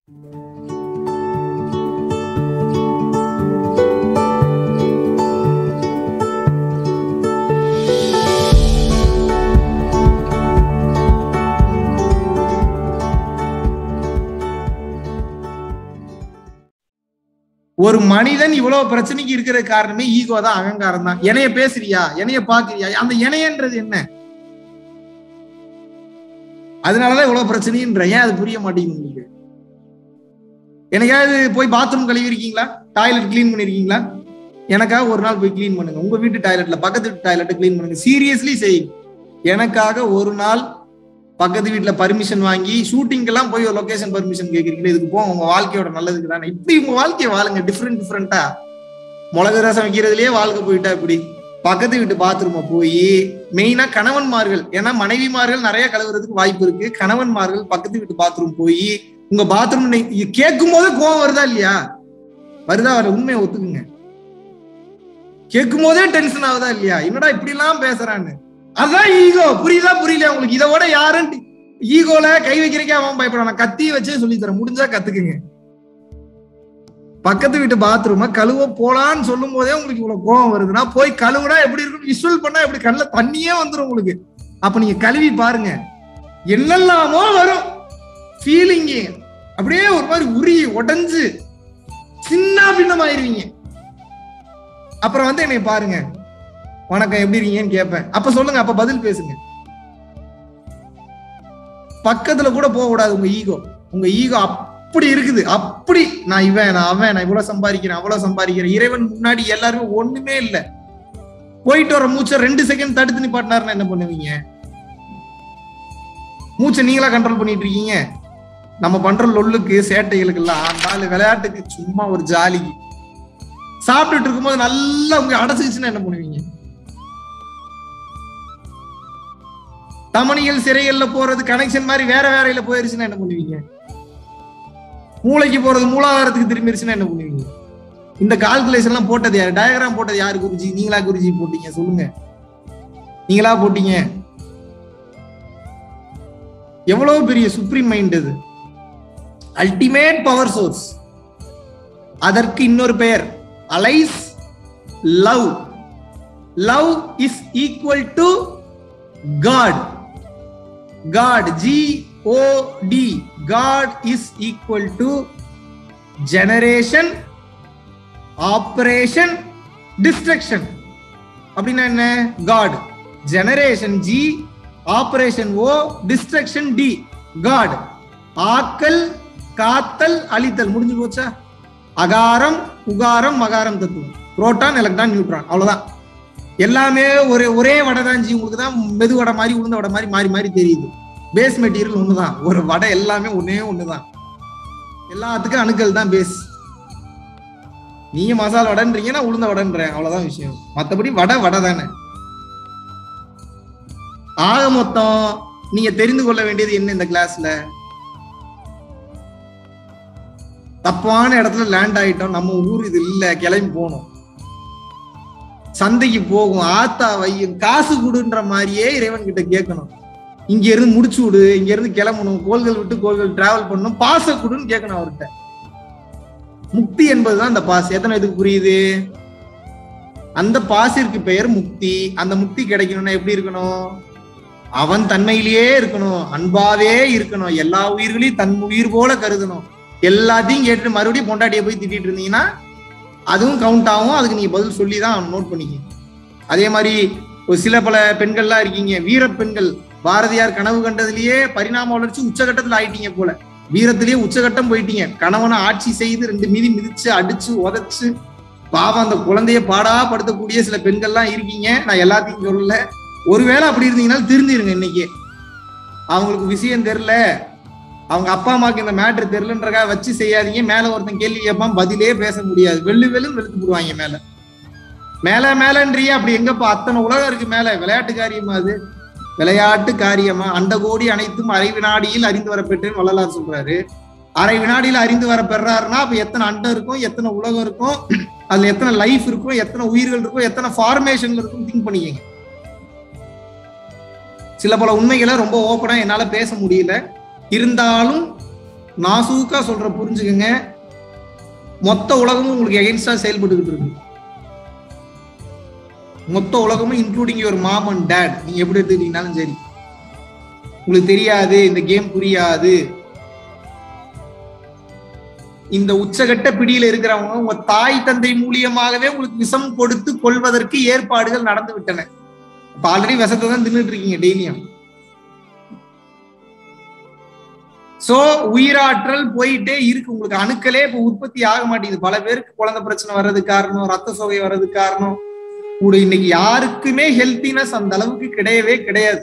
ஒரு மனிதன் இவ்வளவு பிரச்சனைக்கு இருக்கிற காரணமே ஈகோ தான் அகங்காரம் தான் என்னைய பேசுறியா என்னைய பாக்குறியா அந்த இணையன்றது என்ன அதனாலதான் இவ்வளவு பிரச்சனைன்ற ஏன் அது புரிய மாட்டேங்குது உங்களுக்கு எனக்காவது போய் பாத்ரூம் கழுவி இருக்கீங்களா டாய்லெட் கிளீன் பண்ணிருக்கீங்களா எனக்காக ஒரு நாள் போய் கிளீன் பண்ணுங்க உங்க வீட்டு டாய்லெட்ல பக்கத்து வீட்டு டாய்லெட் கிளீன் பண்ணுங்க சீரியஸ்லி செய்யுங்க எனக்காக ஒரு நாள் பக்கத்து வீட்டுல பர்மிஷன் வாங்கி ஷூட்டிங் எல்லாம் போய் ஒரு லொகேஷன் பர்மிஷன் கேக்குறீங்களா இதுக்கு போங்க உங்க வாழ்க்கையோட நல்லதுக்கு தானே இப்படி உங்க வாழ்க்கையை வாழுங்க டிஃப்ரெண்ட் டிஃப்ரெண்டா மிளகு ரசம் வைக்கிறதுலயே வாழ்க்கை போயிட்டா இப்படி பக்கத்து வீட்டு பாத்ரூம போய் மெயினா கணவன்மார்கள் ஏன்னா மனைவிமார்கள் நிறைய கழுவுறதுக்கு வாய்ப்பு இருக்கு கணவன்மார்கள் பக்கத்து வீட்டு பாத்ரூம் போய் உங்க பாத்ரூம் கேட்கும் போது கோவம் வருதா இல்லையா வருதா வர உண்மையை ஒத்துக்குங்க கேட்கும் போதே டென்ஷன் ஆகுதா இல்லையா என்னடா இப்படி எல்லாம் பேசுறான்னு அதான் ஈகோ புரியுதா புரியல உங்களுக்கு இதை விட யாருன்னு ஈகோல கை வைக்கிறக்கே அவன் பயப்படான் கத்தி வச்சே சொல்லி தரேன் முடிஞ்சா கத்துக்குங்க பக்கத்து வீட்டு பாத்ரூம கழுவ போலான்னு சொல்லும் போதே உங்களுக்கு இவ்வளவு கோவம் வருதுன்னா போய் கழுவுனா எப்படி இருக்கும் விஷுவல் பண்ணா எப்படி கண்ணுல தண்ணியே வந்துடும் உங்களுக்கு அப்ப நீங்க கழுவி பாருங்க என்னெல்லாமோ வரும் ஃபீலிங்கு அப்படியே ஒரு மாதிரி உரி உடைஞ்சு சின்ன பின்னமாயிருவீங்க அப்புறம் வந்து என்னை பாருங்க வணக்கம் எப்படி இருக்கீங்கன்னு கேட்பேன் அப்ப சொல்லுங்க அப்ப பதில் பேசுங்க பக்கத்துல கூட போக கூடாது உங்க ஈகோ உங்க ஈகோ அப்படி இருக்குது அப்படி நான் இவன் நான் அவன் நான் இவ்வளவு சம்பாதிக்கிறேன் அவ்வளவு சம்பாதிக்கிறேன் இறைவன் முன்னாடி எல்லாருமே ஒண்ணுமே இல்ல போயிட்டு வர மூச்சை ரெண்டு செகண்ட் தடுத்து நிப்பாட்டினாருன்னா என்ன பண்ணுவீங்க மூச்சை நீங்களா கண்ட்ரோல் பண்ணிட்டு இருக்கீங்க நம்ம பண்ற லொல்லுக்கு சேட்டைகளுக்கு எல்லாம் நாலு விளையாட்டுக்கு சும்மா ஒரு ஜாலிக்கு சாப்பிட்டுட்டு இருக்கும்போது நல்லா உங்க அடைச்சிச்சுன்னா என்ன பண்ணுவீங்க தமணிகள் சிறைகள்ல போறது கனெக்ஷன் மாதிரி வேற வேறையில போயிருச்சுன்னா என்ன பண்ணுவீங்க மூளைக்கு போறது மூலாதாரத்துக்கு திரும்பிருச்சுன்னா என்ன பண்ணுவீங்க இந்த கால்குலேஷன் எல்லாம் போட்டது யாரு டயக்ராம் போட்டது யாரு குருஜி நீங்களா குருஜி போட்டீங்க சொல்லுங்க நீங்களா போட்டீங்க எவ்வளவு பெரிய சுப்ரீம் மைண்ட் இது அல்டிமேட் பவர் சோர்ஸ் அதற்கு இன்னொரு பெயர் alias love love is equal to God God, G O D, God is equal to generation, operation, destruction. அப்படின்னா என்ன God generation G operation O destruction D God ஆக்கல் காத்தல் அழித்தல் முடிஞ்சு போச்சா அகாரம் உகாரம் மகாரம் தத்துவம் புரோட்டான் எலக்ட்ரான் நியூட்ரான் அவ்வளவுதான் எல்லாமே ஒரே ஒரே வடை தான் ஜி உங்களுக்கு தான் மெது வடை மாதிரி உளுந்த வடை மாதிரி மாறி மாறி தெரியுது பேஸ் மெட்டீரியல் ஒண்ணுதான் ஒரு வடை எல்லாமே ஒன்னே ஒண்ணுதான் எல்லாத்துக்கும் அணுக்கள் தான் பேஸ் நீங்க மசாலா வடைன்றீங்க நான் உளுந்த வடைன்றேன் அவ்வளவுதான் விஷயம் மத்தபடி வடை வடை தானே ஆக மொத்தம் நீங்க தெரிந்து கொள்ள வேண்டியது என்ன இந்த கிளாஸ்ல தப்பான இடத்துல லேண்ட் ஆயிட்டோம் நம்ம ஊர் இது இல்ல கிளம்பி போகணும் சந்தைக்கு போகும் ஆத்தா வையும் காசு கொடுன்ற மாதிரியே இறைவன் கிட்ட கேட்கணும் இங்க இருந்து முடிச்சு விடு இங்க இருந்து கிளம்பணும் கோள்கள் விட்டு கோள்கள் டிராவல் பண்ணணும் பாச கொடுன்னு கேட்கணும் அவர்கிட்ட முக்தி என்பதுதான் அந்த பாஸ் எத்தனை இதுக்கு புரியுது அந்த பாசிற்கு பெயர் முக்தி அந்த முக்தி கிடைக்கணும்னா எப்படி இருக்கணும் அவன் தன்மையிலேயே இருக்கணும் அன்பாவே இருக்கணும் எல்லா உயிர்களையும் தன் உயிர் போல கருதணும் எல்லாத்தையும் கேட்டுட்டு மறுபடியும் பொண்டாட்டியை போய் திட்டிட்டு இருந்தீங்கன்னா அதுவும் கவுண்ட் ஆகும் அதுக்கு நீங்க பதில் சொல்லி தான் நோட் பண்ணிக்க அதே மாதிரி ஒரு சில பல பெண்கள்லாம் இருக்கீங்க வீர பெண்கள் பாரதியார் கனவு கண்டதுலயே பரிணாம வளர்ச்சி உச்சகட்டத்துல ஆயிட்டீங்க போல வீரத்திலேயே உச்சகட்டம் போயிட்டீங்க கணவனை ஆட்சி செய்து ரெண்டு மீதி மிதிச்சு அடிச்சு உதைச்சு பாவம் அந்த குழந்தைய பாடா படுத்தக்கூடிய சில பெண்கள்லாம் இருக்கீங்க நான் எல்லாத்தையும் சொல்லல ஒருவேளை அப்படி இருந்தீங்கன்னா திருந்திருங்க இன்னைக்கு அவங்களுக்கு விஷயம் தெரியல அவங்க அப்பா அம்மாக்கு இந்த மேட்ரு தெரியலன்றக்காக வச்சு செய்யாதீங்க மேல ஒருத்தன் கேள்வி கேட்பான் பதிலே பேச முடியாது வெள்ளு வெள்ளுன்னு வெளுத்து போடுவாங்க மேல மேல மேலன்றிய அப்படி எங்கப்பா அத்தனை உலகம் இருக்கு மேல விளையாட்டு காரியமா அது விளையாட்டு காரியமா அண்ட கோடி அனைத்தும் அரை வினாடியில் அறிந்து வர பெற்றேன்னு வள்ளலார் சொல்றாரு அரை வினாடியில அறிந்து வர பெறாருன்னா அப்ப எத்தனை அண்டம் இருக்கும் எத்தனை உலகம் இருக்கும் அதுல எத்தனை லைஃப் இருக்கும் எத்தனை உயிர்கள் இருக்கும் எத்தனை ஃபார்மேஷன்ல இருக்கும் திங்க் பண்ணிக்கங்க சில பல உண்மைகளை ரொம்ப ஓப்பனா என்னால பேச முடியல இருந்தாலும் நாசூக்கா சொல்ற புரிஞ்சுக்கங்க மொத்த உலகமும் உங்களுக்கு எகென்ஸ்டா செயல்பட்டுக்கிட்டு இருக்கு மொத்த உலகமும் including your mom and dad நீங்க எப்படி எடுத்துக்கிட்டீங்கனாலும் சரி உங்களுக்கு தெரியாது இந்த கேம் புரியாது இந்த உச்சகட்ட பிடியில இருக்கிறவங்க உங்க தாய் தந்தை மூலியமாகவே உங்களுக்கு விஷம் கொடுத்து கொள்வதற்கு ஏற்பாடுகள் நடந்து விட்டன இப்ப ஆல்ரெடி விஷத்தை தான் தின்னுட்டு இருக்கீங்க டெய்லியும் சோ உயிராற்றல் போயிட்டே இருக்கு உங்களுக்கு அணுக்களே இப்ப உற்பத்தி ஆக மாட்டேங்குது பல பேருக்கு குழந்தை பிரச்சனை வர்றதுக்கு காரணம் ரத்த சோகை வர்றதுக்கு காரணம் கூட இன்னைக்கு யாருக்குமே ஹெல்த்தினஸ் அந்த அளவுக்கு கிடையவே கிடையாது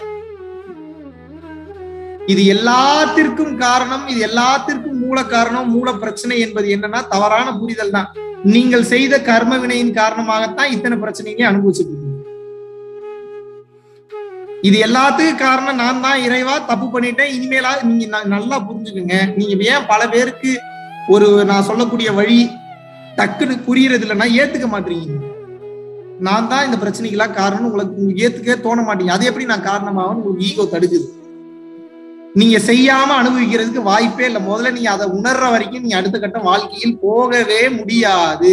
இது எல்லாத்திற்கும் காரணம் இது எல்லாத்திற்கும் மூல காரணம் மூல பிரச்சனை என்பது என்னன்னா தவறான புரிதல் தான் நீங்கள் செய்த கர்ம வினையின் காரணமாகத்தான் இத்தனை பிரச்சனைகளையும் அனுபவிச்சுட்டு இருக்கீங்க இது எல்லாத்துக்கும் காரணம் நான் தான் இறைவா தப்பு பண்ணிட்டேன் இனிமேலா நீங்க ந- நல்லா புரிஞ்சுக்குங்க நீங்க ஏன் பல பேருக்கு ஒரு நான் சொல்லக்கூடிய வழி டக்குன்னு புரியறது இல்லைன்னா ஏத்துக்க மாட்டீங்க நான் தான் இந்த பிரச்சனைக்கெல்லாம் காரணம் உங்களுக்கு உங்களுக்கு ஏத்துக்கவே தோண மாட்டீங்க அது எப்படி நான் காரணமாகும் உங்களுக்கு ஈகோ தடுக்குது நீங்க செய்யாம அனுபவிக்கிறதுக்கு வாய்ப்பே இல்லை முதல்ல நீங்க அதை உணர்ற வரைக்கும் நீங்க அடுத்த கட்டம் வாழ்க்கையில் போகவே முடியாது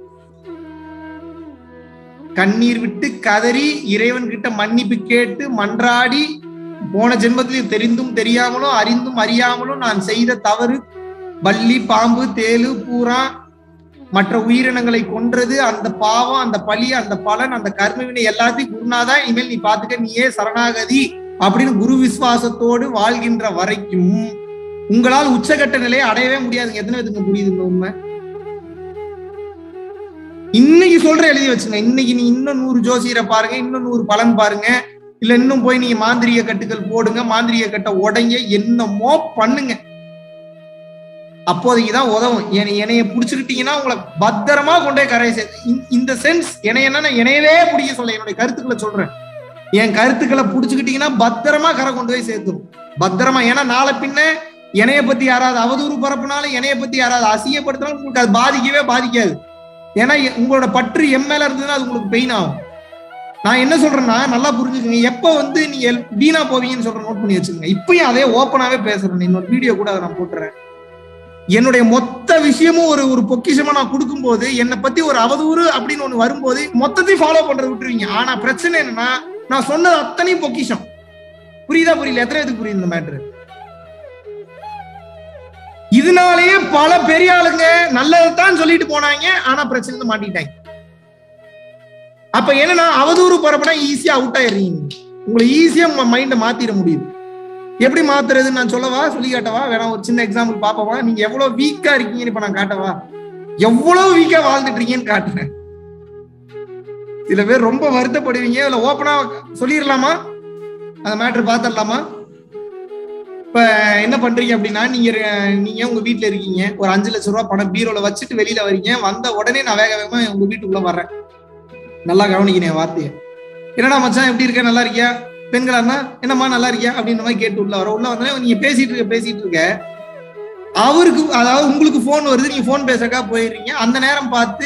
கண்ணீர் விட்டு கதறி இறைவன் கிட்ட மன்னிப்பு கேட்டு மன்றாடி போன ஜென்மத்தில் தெரிந்தும் தெரியாமலும் அறிந்தும் அறியாமலும் நான் செய்த தவறு பல்லி பாம்பு தேளு பூரா மற்ற உயிரினங்களை கொன்றது அந்த பாவம் அந்த பழி அந்த பலன் அந்த கர்மவினை எல்லாத்தையும் குருநாதா இனிமேல் நீ பாத்துக்க நீயே சரணாகதி அப்படின்னு குரு விசுவாசத்தோடு வாழ்கின்ற வரைக்கும் உங்களால் உச்சகட்ட நிலையை அடையவே முடியாதுங்க எத்தனை பேத்துக்கு புரியுது இந்த உண்மை இன்னைக்கு சொல்ற எழுதி வச்சுங்க இன்னைக்கு நீ இன்னும் நூறு ஜோசியரை பாருங்க இன்னும் நூறு பலன் பாருங்க இல்ல இன்னும் போய் நீங்க மாந்திரிய கட்டுகள் போடுங்க மாந்திரிய கட்டை உடைங்க என்னமோ பண்ணுங்க அப்போதைக்குதான் உதவும் என்னை- என்னைய புடிச்சுக்கிட்டீங்கன்னா உங்களை பத்திரமா கொண்டே கரையை சேர்த்து இந்த- இந்த சென்ஸ் என்னை என்னன்னா என்னையவே பிடிக்க சொல்ல என்னுடைய கருத்துக்களை சொல்றேன் என் கருத்துக்களை புடிச்சுக்கிட்டீங்கன்னா பத்திரமா கரை கொண்டு போய் சேர்த்துரும் பத்திரமா ஏன்னா நாளை பின்ன என்னைய பத்தி யாராவது அவதூறு பரப்புனாலும் என்னைய பத்தி யாராவது அசிங்கப்படுத்தினாலும் உங்களுக்கு அது பாதிக்கவே பாதிக்காது ஏன்னா எ- உங்களோட பற்று என் மேல இருந்ததுன்னா அது உங்களுக்கு பெயின் ஆகும் நான் என்ன சொல்றேன்னா நல்லா புரிஞ்சுக்கங்க எப்ப வந்து நீங்க எல்- வீணா போவீங்கன்னு சொல்ற நோட் பண்ணி வச்சுக்கோங்க இப்பயும் அதே ஓப்பனாவே பேசுறேன் இன்னொரு வீடியோ கூட அதை நான் போட்டுறேன் என்னுடைய மொத்த விஷயமும் ஒரு ஒரு பொக்கிஷமா நான் கொடுக்கும்போது என்னை பத்தி ஒரு அவதூறு அப்படின்னு ஒண்ணு வரும்போது மொத்தத்தையும் ஃபாலோ பண்றது விட்டுருவீங்க ஆனா பிரச்சனை என்னன்னா நான் சொன்னது அத்தனையும் பொக்கிஷம் புரியுதா புரியல எத்தனை பேருக்கு புரியுது இந்த மேட்ரு இதனாலேயே பல பெரிய ஆளுங்க நல்லதுதான் சொல்லிட்டு போனாங்க ஆனா பிரச்சனை மாட்டிட்டாங்க அப்ப என்னன்னா அவதூறு பரப்புனா ஈஸியா அவுட் ஆயிடுறீங்க உங்களை ஈஸியா மைண்ட மாத்திர முடியுது எப்படி மாத்துறதுன்னு நான் சொல்லவா சொல்லி காட்டவா வேணா ஒரு சின்ன எக்ஸாம்பிள் பாப்பவா நீங்க எவ்வளவு வீக்கா இருக்கீங்கன்னு இப்ப நான் காட்டவா எவ்வளவு வீக்கா வாழ்ந்துட்டு இருக்கீங்கன்னு காட்டுறேன் சில பேர் ரொம்ப வருத்தப்படுவீங்க இதுல ஓப்பனா சொல்லிடலாமா அந்த மேட்ரு பாத்திரலாமா இப்ப என்ன பண்றீங்க அப்படின்னா நீங்க ர- நீங்க உங்க வீட்ல இருக்கீங்க ஒரு அஞ்சு லட்ச ரூபாய் பணம் பீரோல வச்சுட்டு வெளியில வரீங்க வந்த உடனே நான் வேக வேகமா உங்க வீட்டுக்குள்ள வர்றேன் நல்லா கவனிக்கணும் என் வார்த்தையை என்னடா மச்சான் எப்படி இருக்க நல்லா இருக்கியா பெண்களானா என்னம்மா நல்லா இருக்கியா அப்படின்ற மாதிரி கேட்டு உள்ள வர உள்ள வந்தோடனே நீங்க பேசிட்டு இருக்க பேசிட்டு இருக்க அவருக்கு அதாவது உங்களுக்கு போன் வருது நீங்க போன் பேசக்கா போயிடுறீங்க அந்த நேரம் பார்த்து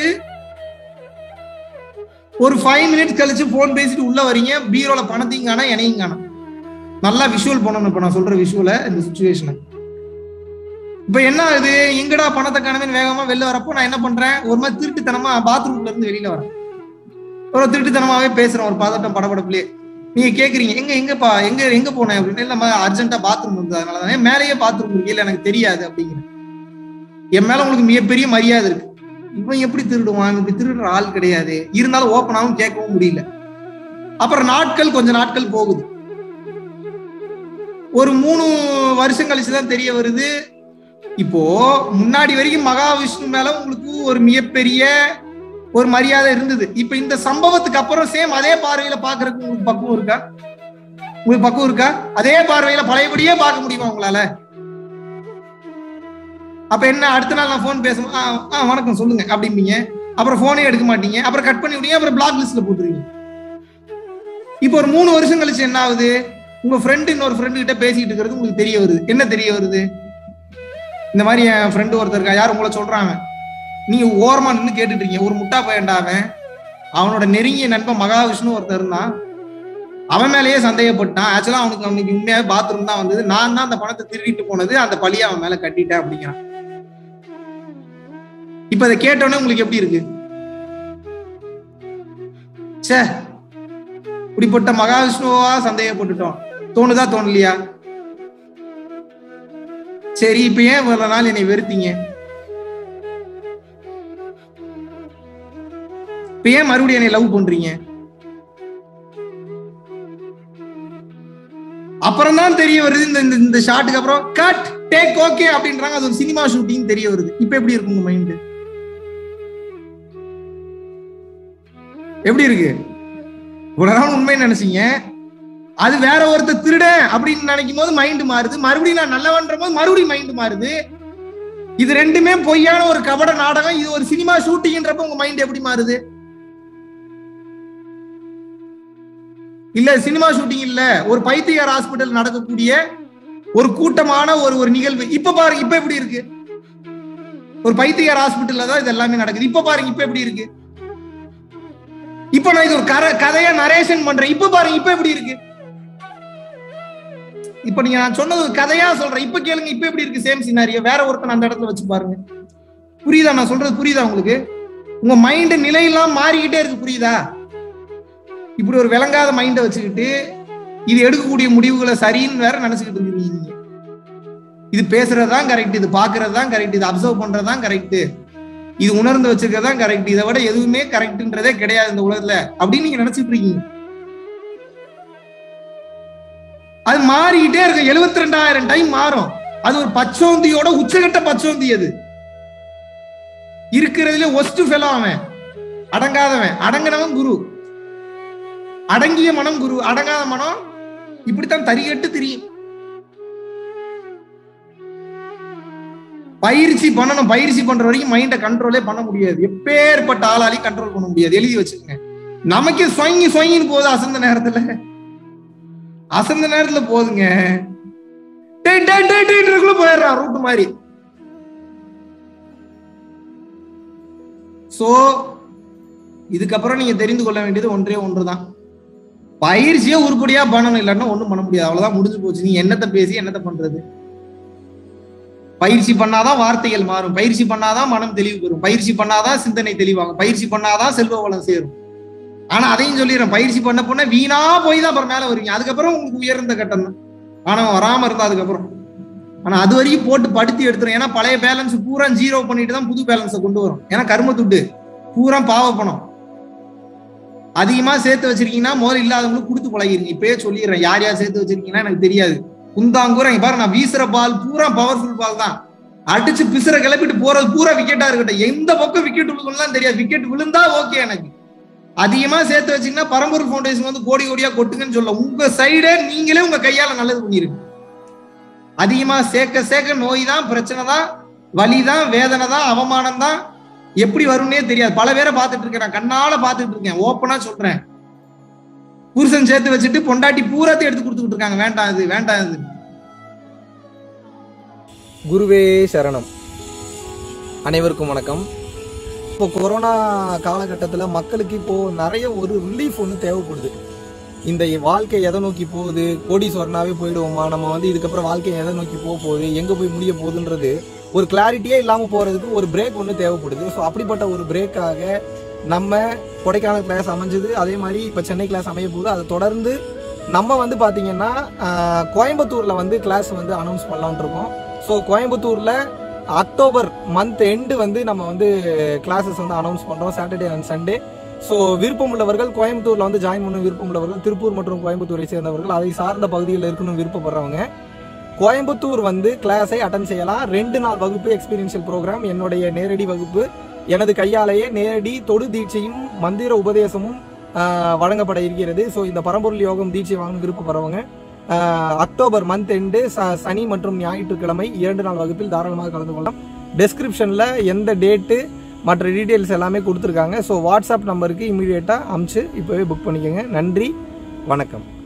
ஒரு ஃபைவ் மினிட்ஸ் கழிச்சு போன் பேசிட்டு உள்ள வரீங்க பீரோல பணத்தையும் காணா என்னையும் காணோம் நல்லா விஷுவல் பண்ணணும் இப்ப நான் சொல்ற விஷுவல இந்த சுச்சுவேஷனை இப்ப என்ன ஆகுது எங்கடா பணத்தை காணவேன்னு வேகமா வெளில வரப்போ நான் என்ன பண்றேன் ஒரு மாதிரி திருட்டுத்தனமா பாத்ரூம்ல இருந்து வெளியில வரேன் ஒரு திருட்டுத்தனமாவே பேசுறேன் ஒரு பதட்டம் படபடப்புலயே நீங்க கேக்குறீங்க எங்க எங்கப்பா எங்க எங்க போனேன் அப்படின்னு இல்ல அர்ஜென்ட்டா பாத்ரூம் வந்து அதனாலதான் மேலேயே பாத்ரூம் இருக்கு இல்ல எனக்கு தெரியாது அப்படிங்கிறேன் என் மேல உங்களுக்கு மிகப்பெரிய மரியாதை இருக்கு இவன் எப்படி திருடுவான் இப்படி திருடுற ஆள் கிடையாது இருந்தாலும் ஓப்பனாவும் கேட்கவும் முடியல அப்புறம் நாட்கள் கொஞ்ச நாட்கள் போகுது ஒரு மூணு வருஷம் கழிச்சுதான் தெரிய வருது இப்போ முன்னாடி வரைக்கும் மகாவிஷ்ணு மேல உங்களுக்கு ஒரு மிகப்பெரிய ஒரு மரியாதை இருந்தது இப்ப இந்த சம்பவத்துக்கு அப்புறம் சேம் அதே பார்வையில பாக்குறதுக்கு உங்களுக்கு பக்குவம் இருக்கா உங்களுக்கு பக்குவம் இருக்கா அதே பார்வையில பழையபடியே பார்க்க முடியுமா உங்களால அப்ப என்ன அடுத்த நாள் நான் போன் பேசும் ஆ ஆ, வணக்கம் சொல்லுங்க அப்படிம்பீங்க அப்புறம் போனே எடுக்க மாட்டீங்க அப்புறம் கட் பண்ணி விடுங்க அப்புறம் பிளாக் லிஸ்ட்ல போட்டுருவீங்க இப்போ ஒரு மூணு வருஷம் கழிச்சு என்ன ஆகுது உங்க ஃப்ரெண்டு இன்னொரு ஃப்ரெண்டு கிட்ட பேசிட்டு இருக்கிறது உங்களுக்கு தெரிய வருது என்ன தெரிய வருது இந்த மாதிரி என் ஃப்ரெண்டு ஒருத்தர் இருக்கா யார் உங்களை சொல்றாங்க நீங்க ஓரமா நின்று கேட்டுட்டு இருக்கீங்க ஒரு முட்டா பையன்டா அவன் அவனோட நெருங்கிய நண்பன் மகாவிஷ்ணு ஒருத்தர் இருந்தான் அவன் மேலேயே சந்தேகப்பட்டான் ஆக்சுவலா அவனுக்கு அவனுக்கு உண்மையாவே பாத்ரூம் தான் வந்தது நான் தான் அந்த பணத்தை திருடிட்டு போனது அந்த பழியை அவன் மேல கட்டிட்டேன் அப்படிங்கிறான் இப்ப அதை கேட்டோன்னே உங்களுக்கு எப்படி இருக்கு சே இப்படிப்பட்ட மகாவிஷ்ணுவா சந்தேகப்பட்டுட்டோம் தோணுதா தோணலையா சரி இப்ப ஏன் இவ்வளவு நாள் என்னை வெறுத்தீங்க இப்ப ஏன் மறுபடியும் என்னை லவ் பண்றீங்க அப்புறம் தான் தெரிய வருது இந்த இந்த- இந்த ஷாட்டுக்கு அப்புறம் கட் டேக் ஓகே அப்படின்றாங்க அது ஒரு சினிமா ஷூட்டிங் தெரிய வருது இப்ப எப்படி இருக்கு உங்க மைண்ட் எப்படி இருக்கு இவ்வளவு நாள் உண்மை நினைச்சீங்க அது வேற ஒருத்தர் திருடன் அப்படின்னு நினைக்கும் போது மைண்ட் மாறுது மறுபடியும் நான் நல்லவன்ற போது மறுபடியும் மைண்ட் மாறுது இது ரெண்டுமே பொய்யான ஒரு கபட நாடகம் இது ஒரு சினிமா ஷூட்டிங்ன்றப்ப உங்க மைண்ட் எப்படி மாறுது இல்ல சினிமா ஷூட்டிங் இல்ல ஒரு பைத்தியார் ஹாஸ்பிட்டல் நடக்கக்கூடிய ஒரு கூட்டமான ஒரு ஒரு நிகழ்வு இப்ப பாருங்க இப்ப எப்படி இருக்கு ஒரு பைத்தியார் ஹாஸ்பிட்டல்ல தான் இது எல்லாமே நடக்குது இப்ப பாருங்க இப்ப எப்படி இருக்கு இப்ப நான் இது ஒரு கர கதையா நரேஷன் பண்றேன் இப்ப பாருங்க இப்ப எப்படி இருக்கு இப்ப நீங்க நான் சொன்னது ஒரு கதையா சொல்றேன் இப்ப கேளுங்க இப்ப எப்படி இருக்கு சேம் சினாரியோ வேற ஒருத்தன் அந்த இடத்துல வச்சு பாருங்க புரியுதா நான் சொல்றது புரியுதா உங்களுக்கு உங்க மைண்ட் நிலையெல்லாம் மாறிக்கிட்டே இருக்கு புரியுதா இப்படி ஒரு விளங்காத மைண்டை வச்சுக்கிட்டு இது எடுக்கக்கூடிய முடிவுகளை சரின்னு வேற நினைச்சுக்கிட்டு இருக்கீங்க நீங்க இது பேசுறது தான் கரெக்ட் இது பாக்குறது தான் கரெக்ட் இது அப்சர்வ் பண்றது தான் கரெக்ட் இது உணர்ந்து வச்சிருக்கிறது தான் கரெக்ட் இதை விட எதுவுமே கரெக்ட்ன்றதே கிடையாது இந்த உலகத்துல அப்படின்னு நீங்க நினைச்சிட்டு இருக்கீங்க அது மாறிக்கிட்டே இருக்கு எழுபத்தி ரெண்டாயிரம் டைம் மாறும் அது ஒரு பச்சோந்தியோட உச்சகட்ட பச்சோந்தி அது இருக்கிறதுல ஒஸ்ட் ஃபெலோ அவன் அடங்காதவன் அடங்கினவன் குரு அடங்கிய மனம் குரு அடங்காத மனம் இப்படித்தான் தறிகட்டு தெரியும் பயிற்சி பண்ணணும் பயிற்சி பண்ற வரைக்கும் மைண்டை கண்ட்ரோலே பண்ண முடியாது எப்பேற்பட்ட ஆளாலையும் கண்ட்ரோல் பண்ண முடியாது எழுதி வச்சுக்கோங்க நமக்கே சொங்கி சொங்கின்னு போகுது அசந்த நேரத்துல அசந்த நேரத்துல போதுங்க டேய் டேய் டேய் டேய்ன்றதுக்குள்ள போயிடுறான் ரூட் மாதிரி சோ இதுக்கப்புறம் நீங்க தெரிந்து கொள்ள வேண்டியது ஒன்றே ஒன்றுதான் பயிற்சியே உருப்படியா பண்ணணும் இல்லைன்னா ஒண்ணும் பண்ண முடியாது அவ்வளவுதான் முடிஞ்சு போச்சு நீ என்னத்தை பேசி என்னத்தை பண்றது பயிற்சி பண்ணாதான் வார்த்தைகள் மாறும் பயிற்சி பண்ணாதான் மனம் தெளிவு பெறும் பயிற்சி பண்ணாதான் சிந்தனை தெளிவாகும் பயிற்சி பண்ணாதான் செல்வ வளம் சேரும் ஆனா அதையும் சொல்லிடுறேன் பயிற்சி பண்ண போன வீணா போய் தான் அப்புறம் மேல வருவீங்க அதுக்கப்புறம் உங்களுக்கு உயர்ந்த கட்டம் தான் ஆனா வராம இருந்தா அதுக்கப்புறம் ஆனா அது வரைக்கும் போட்டு படுத்தி எடுத்துரும் ஏன்னா பழைய பேலன்ஸ் பூரா ஜீரோ பண்ணிட்டு தான் புது பேலன்ஸை கொண்டு வரும் ஏன்னா கர்ம துட்டு பூரா பாவ பணம் அதிகமா சேர்த்து வச்சிருக்கீங்கன்னா முதல்ல இல்லாதவங்களுக்கு கொடுத்து பழகிருங்க இப்பயே சொல்லிடுறேன் யார் யார் சேர்த்து வச்சிருக்கீங்கன்னா எனக்கு தெரியாது குந்தாங்கூரம் இங்க பாரு நான் வீசுற பால் பூரா பவர்ஃபுல் பால் தான் அடிச்சு பிசுற கிளப்பிட்டு போறது பூரா விக்கெட்டா இருக்கட்டும் எந்த பக்கம் விக்கெட் விழுகலாம் தெரியாது விக்கெட் விழுந்தா ஓகே எனக்கு அதிகமா சேர்த்து வச்சீங்கன்னா பரம்பூர் ஃபவுண்டேஷன் வந்து கோடி கோடியா கொட்டுங்கன்னு சொல்ல உங்க சைடே நீங்களே உங்க கையால நல்லது பண்ணிருங்க அதிகமா சேர்க்க சேர்க்க நோய் தான் பிரச்சனை தான் வலி தான் வேதனை தான் அவமானம் தான் எப்படி வரும்னே தெரியாது பல பேரை பார்த்துட்டு இருக்கேன் நான் கண்ணால பார்த்துட்டு இருக்கேன் ஓப்பனா சொல்றேன் புருஷன் சேர்த்து வச்சுட்டு பொண்டாட்டி பூராத்தையும் எடுத்து கொடுத்துக்கிட்டு இருக்காங்க வேண்டாம் இது வேண்டாம் இது குருவே சரணம் அனைவருக்கும் வணக்கம் இப்போ கொரோனா காலகட்டத்தில் மக்களுக்கு இப்போ நிறைய ஒரு ரிலீஃப் ஒன்று தேவைப்படுது இந்த வாழ்க்கை எதை நோக்கி போகுது கோடீஸ்வரனாவே போயிடுவோமா நம்ம வந்து இதுக்கப்புறம் வாழ்க்கை எதை நோக்கி போக போகுது எங்கே போய் முடிய போகுதுன்றது ஒரு கிளாரிட்டியே இல்லாமல் போகிறதுக்கு ஒரு பிரேக் ஒன்று தேவைப்படுது ஸோ அப்படிப்பட்ட ஒரு பிரேக்காக நம்ம கொடைக்கானல் கிளாஸ் அமைஞ்சது அதே மாதிரி இப்போ சென்னை கிளாஸ் அமைய போகுது அதை தொடர்ந்து நம்ம வந்து பார்த்தீங்கன்னா ஆஹ், கோயம்புத்தூரில் வந்து கிளாஸ் வந்து அனௌன்ஸ் பண்ணலாம்னு இருக்கோம் ஸோ கோயம்புத்தூரில் அக்டோபர் மந்த் எண்டு வந்து நம்ம வந்து கிளாஸஸ் வந்து அனௌன்ஸ் பண்ணுறோம் சாட்டர்டே அண்ட் சண்டே ஸோ விருப்பம் உள்ளவர்கள் கோயம்புத்தூரில் வந்து ஜாயின் பண்ண விருப்பம் உள்ளவர்கள் திருப்பூர் மற்றும் கோயம்புத்தூரை சேர்ந்தவர்கள் அதை சார்ந்த பகுதியில் இருக்கணும் விருப்பப்படுறவங்க கோயம்புத்தூர் வந்து கிளாஸை அட்டன் செய்யலாம் ரெண்டு நாள் வகுப்பு எக்ஸ்பீரியன்ஷியல் ப்ரோக்ராம் என்னுடைய நேரடி வகுப்பு எனது கையாலேயே நேரடி தொடு தீட்சையும் மந்திர உபதேசமும் ஆஹ், வழங்கப்பட இருக்கிறது ஸோ இந்த பரம்பொருள் யோகம் தீட்சை வாங்க விருப்பப்படுறவங்க ஆஹ், அக்டோபர் மந்த் எண்டு சனி மற்றும் ஞாயிற்றுக்கிழமை இரண்டு நாள் வகுப்பில் தாராளமாக கலந்து கொள்ளலாம் டெஸ்கிரிப்ஷனில் எந்த டேட்டு மற்ற டீட்டெயில்ஸ் எல்லாமே கொடுத்துருக்காங்க ஸோ வாட்ஸ்அப் நம்பருக்கு இமீடியட்டாக அமுச்சு இப்போவே புக் பண்ணிக்கோங்க நன்றி வணக்கம்